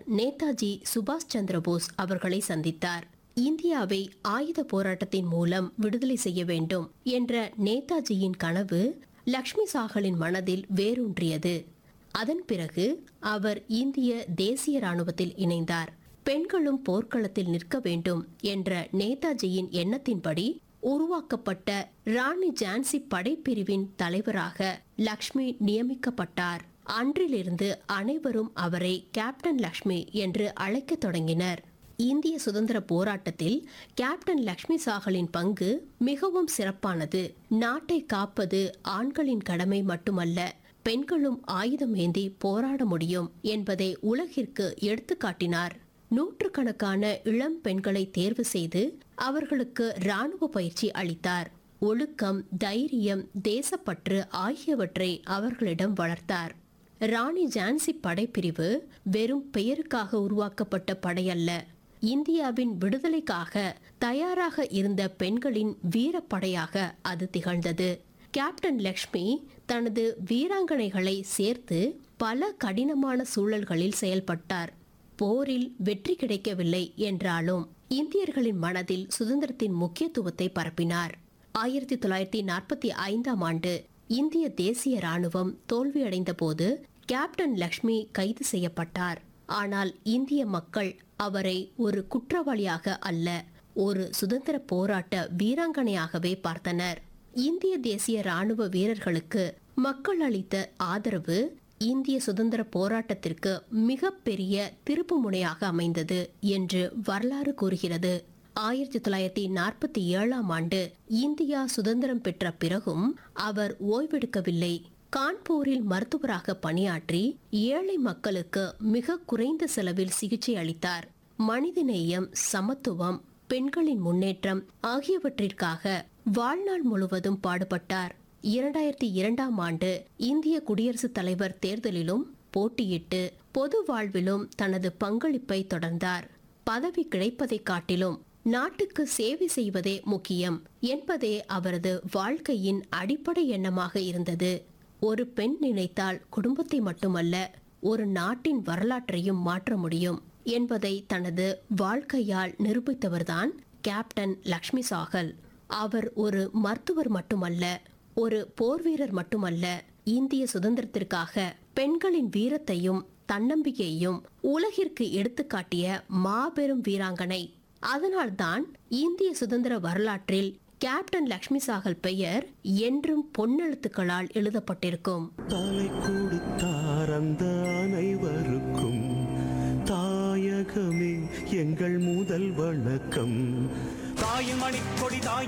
நேதாஜி சுபாஷ் சந்திர போஸ் அவர்களை சந்தித்தார் இந்தியாவை ஆயுத போராட்டத்தின் மூலம் விடுதலை செய்ய வேண்டும் என்ற நேதாஜியின் கனவு லக்ஷ்மி சாகலின் மனதில் வேரூன்றியது அதன் பிறகு அவர் இந்திய தேசிய ராணுவத்தில் இணைந்தார் பெண்களும் போர்க்களத்தில் நிற்க வேண்டும் என்ற நேதாஜியின் எண்ணத்தின்படி உருவாக்கப்பட்ட ராணி ஜான்சி படைப்பிரிவின் தலைவராக லக்ஷ்மி நியமிக்கப்பட்டார் அன்றிலிருந்து அனைவரும் அவரை கேப்டன் லக்ஷ்மி என்று அழைக்கத் தொடங்கினர் இந்திய சுதந்திர போராட்டத்தில் கேப்டன் லக்ஷ்மி சாகலின் பங்கு மிகவும் சிறப்பானது நாட்டை காப்பது ஆண்களின் கடமை மட்டுமல்ல பெண்களும் ஆயுதம் ஏந்தி போராட முடியும் என்பதை உலகிற்கு எடுத்துக்காட்டினார் நூற்றுக்கணக்கான இளம் பெண்களை தேர்வு செய்து அவர்களுக்கு ராணுவ பயிற்சி அளித்தார் ஒழுக்கம் தைரியம் தேசப்பற்று ஆகியவற்றை அவர்களிடம் வளர்த்தார் ராணி ஜான்சி படைப்பிரிவு வெறும் பெயருக்காக உருவாக்கப்பட்ட படையல்ல இந்தியாவின் விடுதலைக்காக தயாராக இருந்த பெண்களின் வீரப்படையாக அது திகழ்ந்தது கேப்டன் லக்ஷ்மி தனது வீராங்கனைகளை சேர்த்து பல கடினமான சூழல்களில் செயல்பட்டார் போரில் வெற்றி கிடைக்கவில்லை என்றாலும் இந்தியர்களின் மனதில் சுதந்திரத்தின் முக்கியத்துவத்தை பரப்பினார் ஆயிரத்தி தொள்ளாயிரத்தி நாற்பத்தி ஐந்தாம் ஆண்டு இந்திய தேசிய ராணுவம் தோல்வியடைந்த போது கேப்டன் லக்ஷ்மி கைது செய்யப்பட்டார் ஆனால் இந்திய மக்கள் அவரை ஒரு குற்றவாளியாக அல்ல ஒரு சுதந்திர போராட்ட வீராங்கனையாகவே பார்த்தனர் இந்திய தேசிய ராணுவ வீரர்களுக்கு மக்கள் அளித்த ஆதரவு இந்திய சுதந்திர போராட்டத்திற்கு மிகப்பெரிய திருப்பு முனையாக அமைந்தது என்று வரலாறு கூறுகிறது ஆயிரத்தி தொள்ளாயிரத்தி நாற்பத்தி ஏழாம் ஆண்டு இந்தியா சுதந்திரம் பெற்ற பிறகும் அவர் ஓய்வெடுக்கவில்லை கான்பூரில் மருத்துவராக பணியாற்றி ஏழை மக்களுக்கு மிக குறைந்த செலவில் சிகிச்சை அளித்தார் மனிதநேயம் சமத்துவம் பெண்களின் முன்னேற்றம் ஆகியவற்றிற்காக வாழ்நாள் முழுவதும் பாடுபட்டார் இரண்டாயிரத்தி இரண்டாம் ஆண்டு இந்திய குடியரசுத் தலைவர் தேர்தலிலும் போட்டியிட்டு பொது வாழ்விலும் தனது பங்களிப்பை தொடர்ந்தார் பதவி கிடைப்பதைக் காட்டிலும் நாட்டுக்கு சேவை செய்வதே முக்கியம் என்பதே அவரது வாழ்க்கையின் அடிப்படை எண்ணமாக இருந்தது ஒரு பெண் நினைத்தால் குடும்பத்தை மட்டுமல்ல ஒரு நாட்டின் வரலாற்றையும் மாற்ற முடியும் என்பதை தனது வாழ்க்கையால் நிரூபித்தவர்தான் கேப்டன் லக்ஷ்மி சாகல் அவர் ஒரு மருத்துவர் மட்டுமல்ல ஒரு போர் வீரர் மட்டுமல்ல இந்திய சுதந்திரத்திற்காக பெண்களின் வீரத்தையும் தன்னம்பிக்கையையும் உலகிற்கு எடுத்துக்காட்டிய மாபெரும் வீராங்கனை அதனால்தான் இந்திய சுதந்திர வரலாற்றில் கேப்டன் லக்ஷ்மி சாகல் பெயர் என்றும் பொன்னெழுத்துக்களால் எழுதப்பட்டிருக்கும் தலை கொடுத்தார் அந்த அனைவருக்கும் தாயகமே எங்கள் முதல் வணக்கம் தாயின் மணிக்கொடி தாயின்